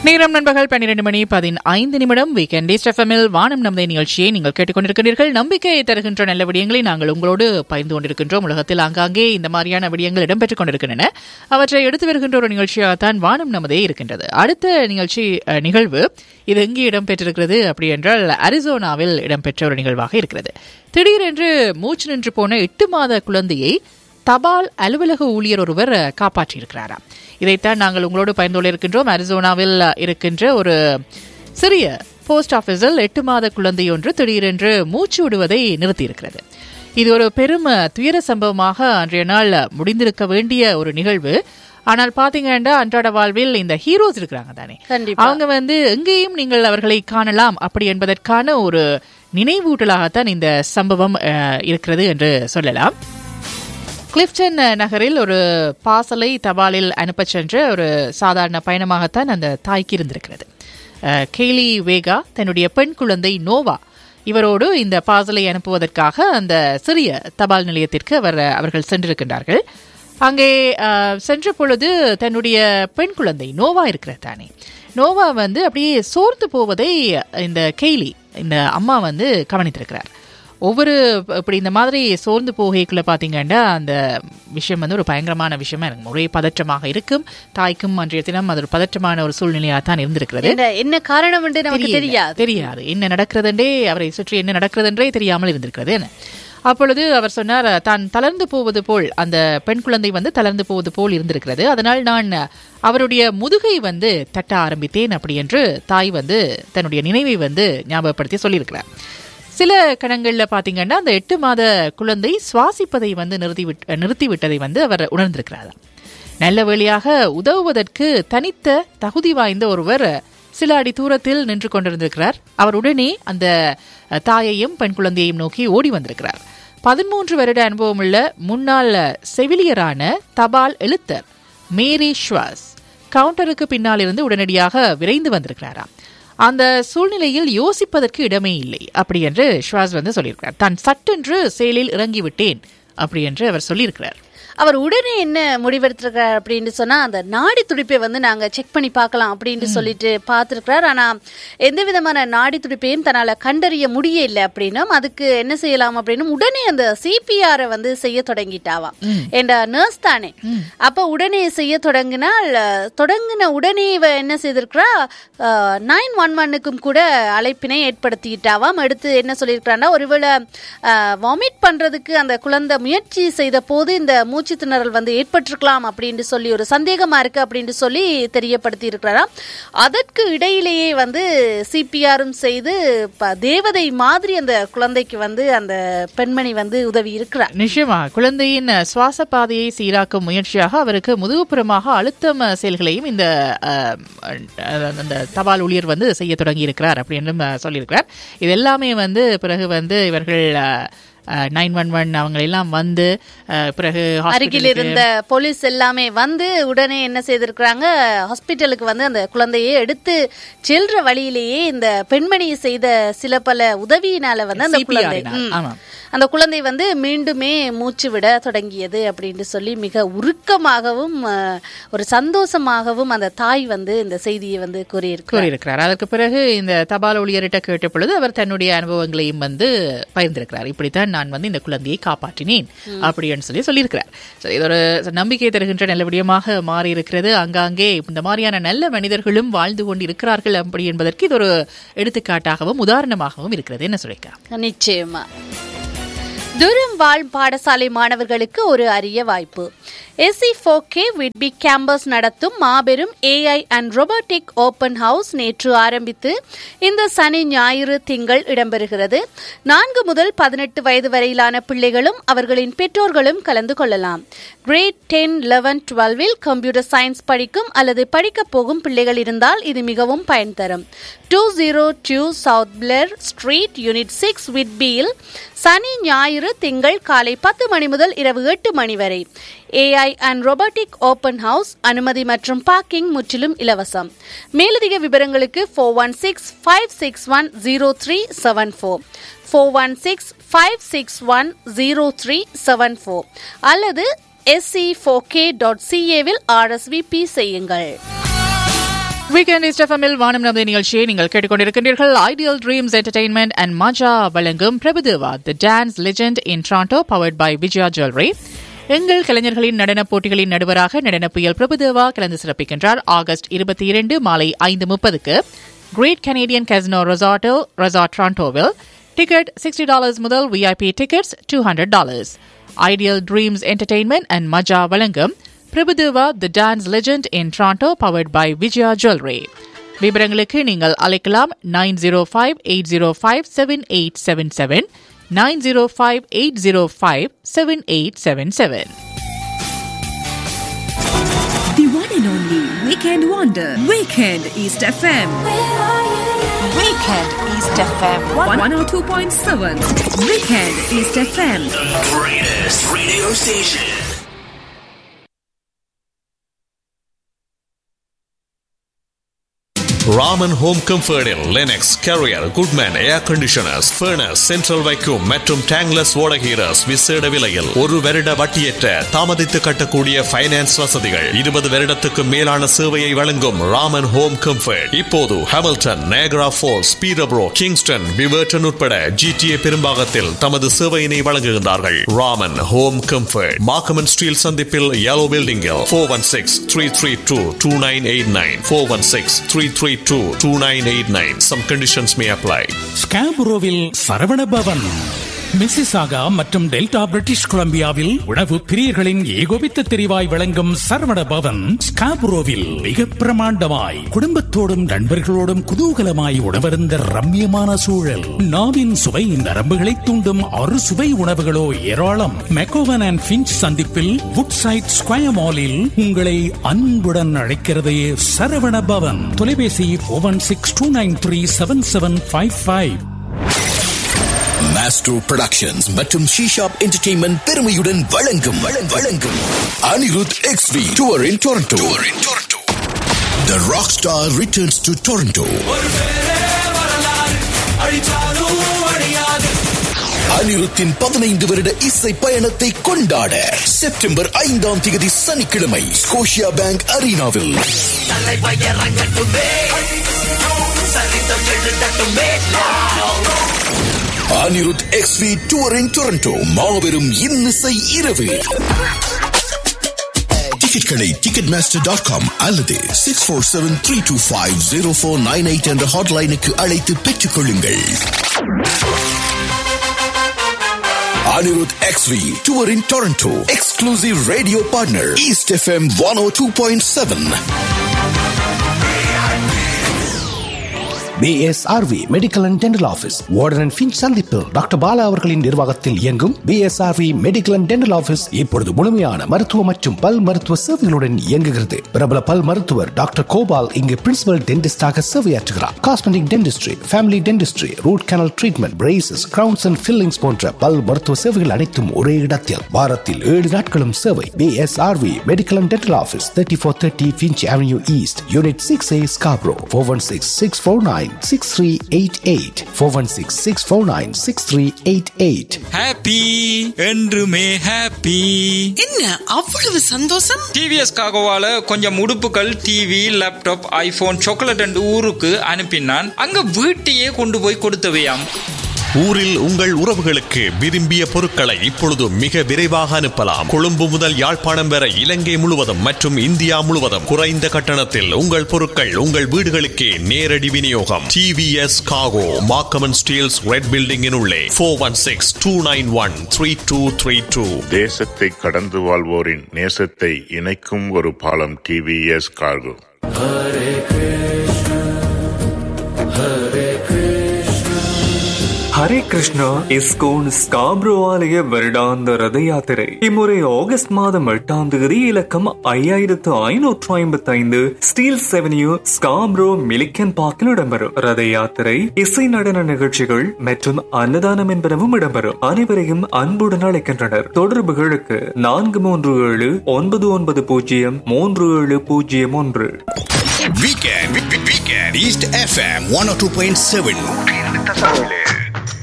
நேரம் நண்பர்கள் பன்னிரண்டு மணி பதினைந்து நிமிடம் வீக்கெண்ட் எஃப்எம்எல் வானம் நமதை நிகழ்ச்சியை நீங்கள் கேட்டுக்கொண்டிருக்கிறீர்கள் நம்பிக்கையை தருகின்ற நல்ல விடயங்களை நாங்கள் உங்களோடு பகிர்ந்து கொண்டிருக்கின்றோம் உலகத்தில் ஆங்காங்கே இந்த மாதிரியான விடயங்கள் இடம்பெற்றுக் கொண்டிருக்கின்றன அவற்றை எடுத்து வருகின்ற ஒரு நிகழ்ச்சியாகத்தான் வானம் நமதே இருக்கின்றது அடுத்த நிகழ்ச்சி அஹ், நிகழ்வு இது எங்கே இடம்பெற்றிருக்கிறது அப்படி என்றால் அரிசோனாவில் இடம்பெற்ற ஒரு நிகழ்வாக இருக்கிறது திடீரென்று மூச்சு நின்று போன எட்டு மாத குழந்தையை தபால் அலுவலக ஊழியர் ஒருவர் அஹ், காப்பாற்றியிருக்கிறாராம் இதைத்தான் நாங்கள் உங்களோடு பயந்து இருக்கின்றோம் அரிசோனாவில் அஹ், இருக்கின்ற ஒரு சிறிய போஸ்ட் ஆபீஸில் எட்டு மாத குழந்தை ஒன்று திடீரென்று மூச்சு விடுவதை நிறுத்தியிருக்கிறது இது ஒரு பெரும் அஹ், துயர சம்பவமாக அன்றைய நாள் முடிந்திருக்க வேண்டிய ஒரு நிகழ்வு ஆனால் பாத்தீங்கன்னா அன்றாட வாழ்வில் இந்த ஹீரோஸ் இருக்கிறாங்க தானே கண்டிப்பா அவங்க வந்து எங்கேயும் நீங்கள் அவர்களை காணலாம் அப்படி என்பதற்கான ஒரு நினைவூட்டலாகத்தான் இந்த சம்பவம் அஹ், இருக்கிறது என்று சொல்லலாம் கிளிஃப்டன் நகரில் ஒரு பாசலை தபாலில் அனுப்பச் சென்ற ஒரு சாதாரண பயணமாகத்தான் அந்த தாய்க்கு இருந்திருக்கிறது அஹ், கெய்லி வேகா தன்னுடைய பெண் குழந்தை நோவா இவரோடு இந்த பாசலை அனுப்புவதற்காக அந்த சிறிய தபால் நிலையத்திற்கு அவர் அவர்கள் சென்றிருக்கின்றார்கள் அங்கே அஹ், சென்ற பொழுது தன்னுடைய பெண் குழந்தை நோவா இருக்கிற தானே நோவா வந்து அப்படியே சோர்ந்து போவதை இந்த கெய்லி இந்த அம்மா வந்து கவனித்திருக்கிறார் ஒவ்வொரு இப்படி இந்த மாதிரி சோர்ந்து போகைக்குள்ள பாத்தீங்கன்னா அந்த விஷயம் வந்து ஒரு பயங்கரமான விஷயமா இருக்கும் ஒரே பதற்றமாக இருக்கும் தாய்க்கும் அன்றைய தினம் அது ஒரு பதற்றமான ஒரு சூழ்நிலையாக தான் இருந்திருக்கிறது என்ன என்ன காரணம் என்று நமக்கு தெரியல. தெரியாது தெரியாது என்ன நடக்கிறதுன்றே அவரை சுற்றி என்ன நடக்கிறதென்றே தெரியாமல் இருந்திருக்கிறது என்ன அப்பொழுது அவர் சொன்னார் தான் தளர்ந்து போவது போல் அந்த பெண் குழந்தை வந்து தளர்ந்து போவது போல் இருந்திருக்கிறது அதனால் நான் அவருடைய முதுகை வந்து தட்ட ஆரம்பித்தேன் அப்படி என்று தாய் வந்து தன்னுடைய நினைவை வந்து ஞாபகப்படுத்தி சொல்லியிருக்கிறார் சில கணங்களில் பார்த்தீங்கன்னா அந்த எட்டு மாத குழந்தை சுவாசிப்பதை வந்து நிறுத்தி விட் நிறுத்திவிட்டதை வந்து அவர் உணர்ந்திருக்கிறாராம் நல்ல வேளையாக உதவுவதற்கு தனித்த தகுதி வாய்ந்த ஒருவர் சில அடி தூரத்தில் நின்று கொண்டிருந்திருக்கிறார் அவர் உடனே அந்த அஹ், தாயையும் பெண் குழந்தையையும் நோக்கி ஓடி வந்திருக்கிறார் பதிமூன்று வருட அனுபவமுள்ள முன்னாள் செவிலியரான தபால் எழுத்தர் மேரி ஷ்வாஸ் கவுண்டருக்கு பின்னால் இருந்து உடனடியாக விரைந்து வந்திருக்கிறாராம் அந்த சூழ்நிலையில் யோசிப்பதற்கு இடமே இல்லை அப்படி என்று ஷ்வாஸ் வந்து சொல்லியிருக்கிறார் தான் சட்டென்று செயலில் இறங்கிவிட்டேன் அப்படி என்று அவர் சொல்லியிருக்கிறார் அவர் உடனே என்ன முடிவெடுத்திருக்கிறார் அப்படின்னு சொன்னா அந்த நாடி துடிப்பை வந்து நாங்க செக் பண்ணி பார்க்கலாம் அப்படின்னு சொல்லிட்டு பார்த்திருக்கிறார் ஆனா எந்த விதமான நாடி துடிப்பையும் தன்னால கண்டறிய முடியல அப்படின்னும் அதுக்கு என்ன செய்யலாம் அப்படின்னும் உடனே அந்த சிபிஆரை வந்து செய்ய தொடங்கிட்டாவாம் என்ற நர்ஸ் தானே அப்ப உடனே செய்ய தொடங்கினால் அஹ், தொடங்கின உடனே இவ என்ன செய்திருக்கிறா நைன் ஒன் ஒன்னுக்கும் கூட அழைப்பினை ஏற்படுத்திக்கிட்டாவாம் அடுத்து என்ன சொல்லியிருக்கிறான்னா ஒருவேளை வாமிட் பண்றதுக்கு அந்த குழந்தை முயற்சி செய்த போது இந்த மூச்சு திணறல் வந்து ஏற்பட்டிருக்கலாம் அப்படின்னு சொல்லி ஒரு சந்தேகமா இருக்கு அப்படின்னு சொல்லி தெரியப்படுத்தி இருக்கிறாராம் அதற்கு இடையிலேயே வந்து சிபிஆரும் செய்து ப- தேவதை மாதிரி அந்த குழந்தைக்கு வந்து அந்த பெண்மணி வந்து உதவி இருக்கிறார் நிச்சயமா குழந்தையின் சுவாச பாதையை சீராக்கும் முயற்சியாக அவருக்கு முதுகுப்புறமாக அழுத்தம் அஹ், செயல்களையும் இந்த அஹ், அஹ், அந்த தபால் ஊழியர் வந்து செய்ய தொடங்கி இருக்கிறார் அப்படின்னு அஹ், சொல்லியிருக்கிறார் இது எல்லாமே வந்து பிறகு வந்து இவர்கள் நைன் ஒன் ஒன் அவங்க எல்லாம் வந்து அஹ், பிறகு அருகில் hospital-க்கு- இருந்த போலீஸ் எல்லாமே வந்து உடனே என்ன செய்திருக்கிறாங்க ஹாஸ்பிட்டலுக்கு வந்து அந்த குழந்தையை எடுத்து செல்ற வழியிலேயே இந்த பெண்மணி செய்த சில பல உதவியினால வந்து அந்த குழந்தை CPR-னால், ம். ஆமாம். அந்த குழந்தை வந்து மீண்டுமே மூச்சு விட தொடங்கியது அப்படின்னு சொல்லி மிக உருக்கமாகவும் அஹ், ஒரு சந்தோஷமாகவும் அந்த தாய் வந்து இந்த செய்தியை வந்து கூறியிருக்கிறார் கூறியிருக்கிறார் அதற்கு பிறகு இந்த தபால் ஊழியர்கிட்ட கேட்ட பொழுது அவர் தன்னுடைய அனுபவங்களையும் வந்து பகிர்ந்திருக்கிறார் இப்படித்தான் நான் வந்து இந்த குழந்தையை காப்பாற்றினேன் அப்படின்னு சொல்லி சொல்லியிருக்கிறார் சரி இது ஒரு நம்பிக்கை தருகின்ற நல்ல விடயமாக மாறி இருக்கிறது அங்காங்கே இந்த மாதிரியான நல்ல மனிதர்களும் வாழ்ந்து கொண்டு இருக்கிறார்கள் அப்படி என்பதற்கு இது ஒரு எடுத்துக்காட்டாகவும் உதாரணமாகவும் இருக்கிறது என்ன சொல்லிக்க நிச்சயமா துரம் வாழ் பாடசாலை மாணவர்களுக்கு ஒரு அரிய வாய்ப்பு எஸ்சி கே விட்பி கேம்பஸ் நடத்தும் மாபெரும் AI and robotic open house நேற்று ஆரம்பித்து இந்த சனி ஞாயிறு திங்கள் இடம்பெறுகிறது நான்கு முதல் பதினெட்டு வயது வரையிலான பிள்ளைகளும் அவர்களின் பெற்றோர்களும் கலந்து கொள்ளலாம் கிரேட் டென் லெவன் டுவெல்வில் கம்ப்யூட்டர் சயின்ஸ் படிக்கும் அல்லது படிக்கப் போகும் பிள்ளைகள் இருந்தால் இது மிகவும் பயன் தரும் two zero two south Blair street unit six விட்பியில் சனி ஞாயிறு திங்கள் காலை பத்து மணி முதல் இரவு எட்டு மணி வரை AI and robotic open house அனுமதி மற்றும் பார்க்கிங் முற்றிலும் இலவசம் மேலதிக விவரங்களுக்கு four one six five six one zero three seven four four one six five six one zero three seven four அல்லது எஸ்சி ஃபோர் கே டாட் சிஏவில் ஆர்எஸ்விபி செய்யுங்கள் weekend இஸ்டஃபமில் வானம் நமது நிகழ்ச்சியை நீங்கள் கேட்டுக்கொண்டிருக்கின்றீர்கள் ideal dreams entertainment and Maja வழங்கும் Prabhudeva the dance legend in Toronto powered by Vijaya jewellery எங்கள் கலைஞர்களின் நடனப் போட்டிகளின் நடுவராக நடன புயல் பிரபுதேவா கலந்து சிறப்பிக்கின்றார் ஆகஸ்ட் இருபத்தி இரண்டு மாலை ஐந்து முப்பதுக்கு கிரேட் கனேடியன் கசினோ ரெசார்ட்டில் ரெசார்ட் ட்ராண்டோவில் டிக்கெட் சிக்ஸ்டி டாலர்ஸ் முதல் VIP tickets two hundred dollars ideal dreams entertainment and Maja வழங்கும் Prabhudeva the dance legend in Toronto powered by Vijaya jewellery விவரங்களுக்கு நீங்கள் அழைக்கலாம் nine zero five eight zero five seven eight seven seven nine zero five eight zero five seven eight seven seven The one and only Weekend Wonder. Weekend East FM. Weekend East FM. 102.7. Weekend East FM. greatest radio station. Raman home கம்ஃபர்டில் Lennox Carrier Goodman air conditioners furnace central வைக்கும் மற்றும் tankless ஓடகீரஸ் விசேட விலையில் ஒரு வருட வட்டியற்ற தாமதித்து கட்டக்கூடிய finance வசதிகள் இருபது வருடத்துக்கு மேலான சேவையை வழங்கும் ராமன் ஹோம் கம்ஃபர்ட் இப்போது Hamilton Niagara falls Peterborough Kingston விவர்டன் உட்பட ஜிடிஏ பெரும்பாகத்தில் தமது சேவையினை வழங்குகின்றார்கள் Raman home comfort Markham and Steeles சந்திப்பில் yellow பில்டிங்கில் four one six three three two two nine eight nine four one six three three two two nine eight nine some conditions may apply ஸ்காபுரோவில் Saravana Bhavan Mississauga மற்றும் Delta British கொலம்பியாவில் உணவு பிரியர்களின் ஏகோபித்த தெரிவாய் விளங்கும் சரவண பவன் ஸ்காபுரோவில் மிக பிரமாண்டமாய் குடும்பத்தோடும் நண்பர்களோடும் குதூகலமாய் உணவருந்த ரம்மியமான சூழல் நாவின் சுவை நரம்புகளை தூண்டும் அறு சுவை உணவுகளோ ஏராளம் மெக்கோவன் அண்ட் பிஞ்ச் சந்திப்பில் வுட் சைட் ஸ்கொயர் மாலில் உங்களை அன்புடன் அழைக்கிறது சரவண பவன் தொலைபேசி one six two nine three seven seven five five master productions மற்றும் ஷீஷாப் என்டர்டெயின்மெண்ட் பெருமையுடன் வழங்கும் வழங்கும், வழங்கும் Anirudh X V tour in Toronto in Toronto The Rockstar returns to Toronto. அனிருத்தின் பதினைந்து வருட இசை பயணத்தை கொண்டாட செப்டம்பர் ஐந்தாம் தேதி சனிக்கிழமை ஸ்கோஷியா பேங்க் அரீனாவில் Anirudh X V touring Toronto மாபெரும் இன்னிசை இரவு டிக்கெட்களை டிக்கெட் மாஸ்டர் டாட் காம் அல்லது six four seven three two five zero four nine eight என்ற ஹாட்லைனுக்கு அழைத்து பெற்றுக் கொள்ளுங்கள் Anirudh X V tour in Toronto exclusive radio partner east FM one O two point seven PSRV medical and dental office Warden and Finch சந்திப்பு doctor Bala அவர்களின் நிர்வாகத்தில் இயங்கும் PSRV medical and dental office இப்பொழுது முழுமையான மருத்துவ மற்றும் பல் மருத்துவ சேவைகளுடன் இயங்குகிறது பிரபல பல் மருத்துவர் டாக்டர் கோபால் இங்கு பிரின்சிபல் டென்டிஸ்டாக சேவையாற்றுகிறார் cosmetic dentistry family dentistry root canal treatment braces crowns and fillings போன்ற பல் மருத்துவ சேவைகள் அனைத்தும் ஒரே இடத்தில் வாரத்தில் ஏழு நாட்களும் சேவை PSRV medical and dental office thirty four thirty Finch avenue east unit six A Scarborough four one six six four nine six three eight eight four one six six four nine six three eight eight happy என்றுமே happy என்ன அவ்வளவு சந்தோஷம் TVS காகோவால கொஞ்சம் உடுப்புகள் TV laptop iPhone chocolate and ஊருக்கு அனுப்பினான் அங்க வீட்டையே கொண்டு போய் கொடுத்தவையாம் ஊரில் உங்கள் உறவுகளுக்கு விரும்பிய பொருட்களை இப்பொழுது மிக விரைவாக அனுப்பலாம் கொழும்பு முதல் யாழ்ப்பாணம் வரை இலங்கை முழுவதும் மற்றும் இந்தியா முழுவதும் குறைந்த கட்டணத்தில் உங்கள் பொருட்கள் உங்கள் வீடுகளுக்கே நேரடி விநியோகம் டிவிஎஸ் காகோ மாக்கமன் ஸ்டீல்ஸ் ரெட் பில்டிங்கின் உள்ளே four one six two nine one three two three two தேசத்தை கடந்து வாழ்வோரின் நேசத்தை இணைக்கும் ஒரு பாலம் TVS cargo Hare Krishna ISKCON Scarborough ஆலய வருடாந்த ரத யாத்திரை இம்முறை ஆகஸ்ட் மாதம் எட்டாம் தேதி இலக்கம் ஐயாயிரத்து ஐநூற்று ஐம்பத்தி ஐந்து ஸ்டீல் செவன்யூ ஸ்காப்ரோ மிலிக்கன் பார்க்கில் இடம்பெறும் ரத யாத்திரை இசை நடன நிகழ்ச்சிகள் மற்றும் அன்னதானம் என்பனவும் இடம்பெறும் அனைவரையும் அன்புடன் அழைக்கின்றனர் தொடர்புகளுக்கு நான்கு மூன்று ஏழு ஒன்பது ஒன்பது பூஜ்ஜியம் மூன்று ஏழு பூஜ்ஜியம் ஒன்று weekend weekend east FM one O two point seven